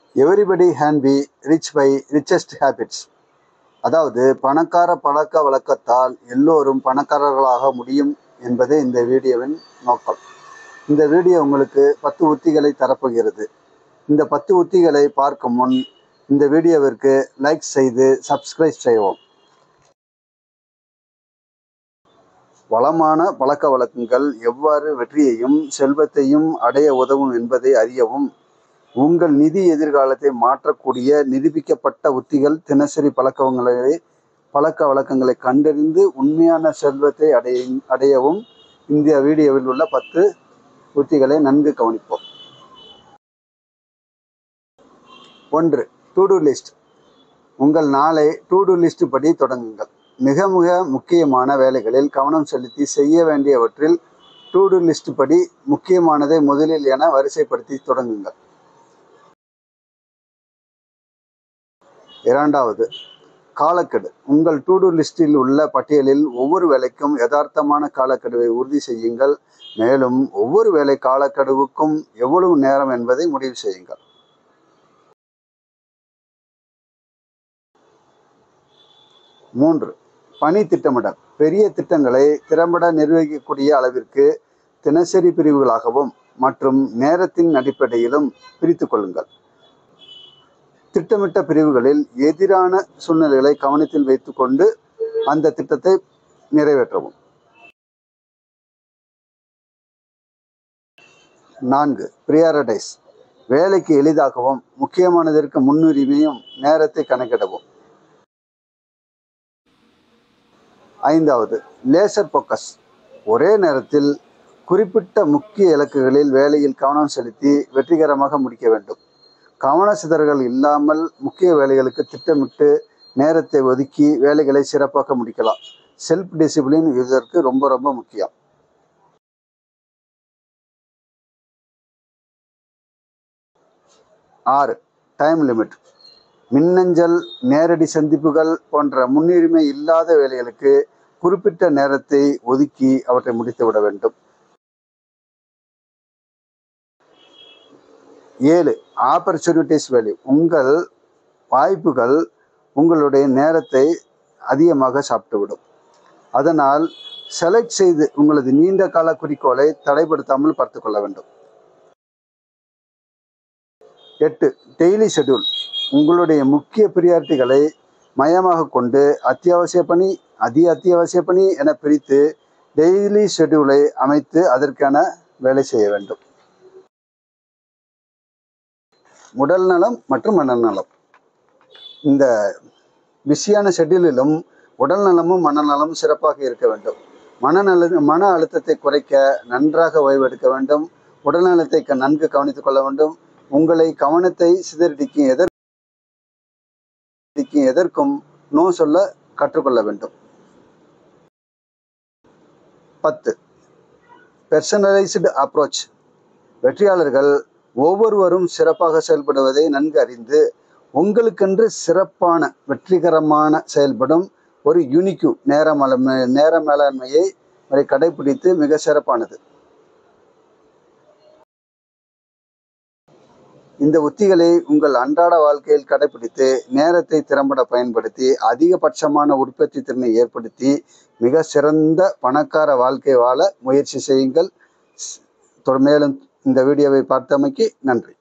everybody can be rich by richest habits அதாவது பணக்கார பழக்க வழக்கத்தால் எல்லோரும் பணக்காரர்களாக முடியும் என்பதே இந்த வீடியோவின் நோக்கம் இந்த வீடியோ உங்களுக்கு பத்து உத்திகளை தரப்போகிறது இந்த பத்து உத்திகளை பார்க்கும் முன் இந்த வீடியோவிற்கு லைக் செய்து சப்ஸ்கிரைப் செய்வோம் வளமான பழக்க வழக்கங்கள் எவ்வாறு வெற்றியையும் செல்வத்தையும் அடைய உதவும் என்பதை அறியவும் உங்கள் நிதி எதிர்காலத்தை மாற்றக்கூடிய நிரூபிக்கப்பட்ட உத்திகள் தினசரி பழக்கங்களை பழக்க வழக்கங்களை கண்டறிந்து உண்மையான செல்வத்தை அடைய அடையவும் இந்த வீடியோவில் உள்ள பத்து உத்திகளை நன்கு கவனிப்போம் ஒன்று டு டூ லிஸ்ட் உங்கள் நாளை டு டூ லிஸ்ட் படி தொடங்குங்கள் மிக மிக முக்கியமான வேலைகளில் கவனம் செலுத்தி செய்ய வேண்டியவற்றில் டு டூ லிஸ்ட் படி முக்கியமானதை முதலில் என வரிசைப்படுத்தி தொடங்குங்கள் இரண்டாவது காலக்கெடு உங்கள் டு டூ லிஸ்டில் உள்ள பட்டியலில் ஒவ்வொரு வேலைக்கும் யதார்த்தமான காலக்கெடுவை உறுதி செய்யுங்கள் மேலும் ஒவ்வொரு வேலை காலக்கெடுவுக்கும் எவ்வளவு நேரம் என்பதை முடிவு செய்யுங்கள் மூன்று பணி திட்டமிடல் பெரிய திட்டங்களை திறம்பட நிர்வகிக்கக்கூடிய அளவிற்கு தினசரி பிரிவுகளாகவும் மற்றும் நேரத்தின் அடிப்படையிலும் பிரித்து கொள்ளுங்கள் திட்டமிட்ட பிரிவுகளில் எதிரான சூழ்நிலைகளை கவனத்தில் வைத்துக்கொண்டு அந்த திட்டத்தை நிறைவேற்றவும் நான்கு பிரியாரிடைஸ் வேலைக்கு எளிதாகவும் முக்கியமானதற்கு முன்னுரிமையும் நேரத்தை கணக்கிடவும் ஐந்தாவது லேசர் ஃபோக்கஸ் ஒரே நேரத்தில் குறிப்பிட்ட முக்கிய இலக்குகளில் வேலையில் கவனம் செலுத்தி வெற்றிகரமாக முடிக்க வேண்டும் கவன சிதறல்கள் இல்லாமல் முக்கிய வேலைகளுக்கு திட்டமிட்டு நேரத்தை ஒதுக்கி வேலைகளை சிறப்பாக முடிக்கலாம் செல்ஃப் டிசிப்ளின் இதற்கு ரொம்ப ரொம்ப முக்கியம் ஆறு டைம் லிமிட் மின்னஞ்சல் நேரடி சந்திப்புகள் போன்ற முன்னுரிமை இல்லாத வேலைகளுக்கு குறிப்பிட்ட நேரத்தை ஒதுக்கி அவற்றை முடித்துவிட வேண்டும் ஏழு ஆப்பர்ச்சுனிட்டிஸ் வேல்யூ உங்கள் வாய்ப்புகள் உங்களுடைய நேரத்தை அதிகமாக சாப்பிட்டுவிடும் அதனால் செலக்ட் செய்து உங்களது நீண்ட கால குறிக்கோளை தடைப்படுத்தாமல் பார்த்து கொள்ள வேண்டும் எட்டு டெய்லி ஷெட்யூல் உங்களுடைய முக்கிய பிரியாரிட்டிகளை மையமாக கொண்டு அத்தியாவசிய பணி அதி அத்தியாவசிய பணி என பிரித்து டெய்லி ஷெட்யூலை அமைத்து அதற்கான வேலை செய்ய வேண்டும் உடல் நலம் மற்றும் மனநலம் இந்த பிஸியான ஷெட்யூலிலும் உடல் நலமும் மனநலமும் சிறப்பாக இருக்க வேண்டும் மனநல மன அழுத்தத்தை குறைக்க நன்றாக ஓய்வெடுக்க வேண்டும் உடல் நலத்தை நன்கு கவனித்துக் கொள்ள வேண்டும் உங்களை கவனத்தை சிதறடிக்கும் எதற்கும் எதற்கும் நோ சொல்ல கற்றுக்கொள்ள வேண்டும் பத்து பெர்சனலைஸ்டு அப்ரோச் வெற்றியாளர்கள் ஒவ்வொருவரும் சிறப்பாக செயல்படுவதை நன்கு அறிந்து உங்களுக்கென்று சிறப்பான வெற்றிகரமான செயல்படும் ஒரு யூனிக்யூ நேர மேலாண்மை நேர மேலாண்மையை கடைபிடித்து மிக சிறப்பானது இந்த உத்திகளை உங்கள் அன்றாட வாழ்க்கையில் கடைபிடித்து நேரத்தை திறம்பட பயன்படுத்தி அதிகபட்சமான உற்பத்தி திறனை ஏற்படுத்தி மிக சிறந்த பணக்கார வாழ்க்கை வாழ முயற்சி செய்யுங்கள் மேலும் இந்த வீடியோவை பார்த்தமைக்கு நன்றி